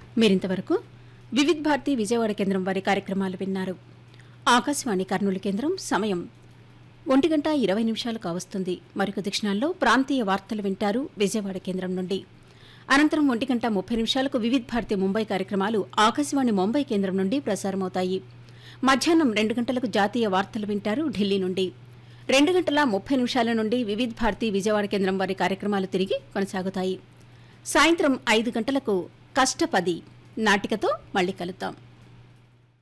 మీరింతవరకు వివిధ్ భారతి విజయవాడ కేంద్రం వారి కార్యక్రమాలు విన్నారు ఆకాశవాణి కర్నూలు కేంద్రం సమయం ఒంటి గంట ఇరవై నిమిషాలు కావస్తుంది మరికొద్ది క్షణాల్లో ప్రాంతీయ వార్తలు వింటారు విజయవాడ కేంద్రం నుండి అనంతరం ఒంటి గంట ముప్పై నిమిషాలకు వివిధ్ భారతి ముంబై కార్యక్రమాలు ఆకాశవాణి ముంబై కేంద్రం నుండి ప్రసారమవుతాయి మధ్యాహ్నం రెండు గంటలకు జాతీయ వార్తలు వింటారు ఢిల్లీ నుండి రెండు గంటల ముప్పై నిమిషాల నుండి వివిధ్ భారతి విజయవాడ కేంద్రం వారి కార్యక్రమాలు తిరిగి కొనసాగుతాయి సాయంత్రం ఐదు గంటలకు కష్టపది నాటికతో మళ్ళీ కలుద్దాం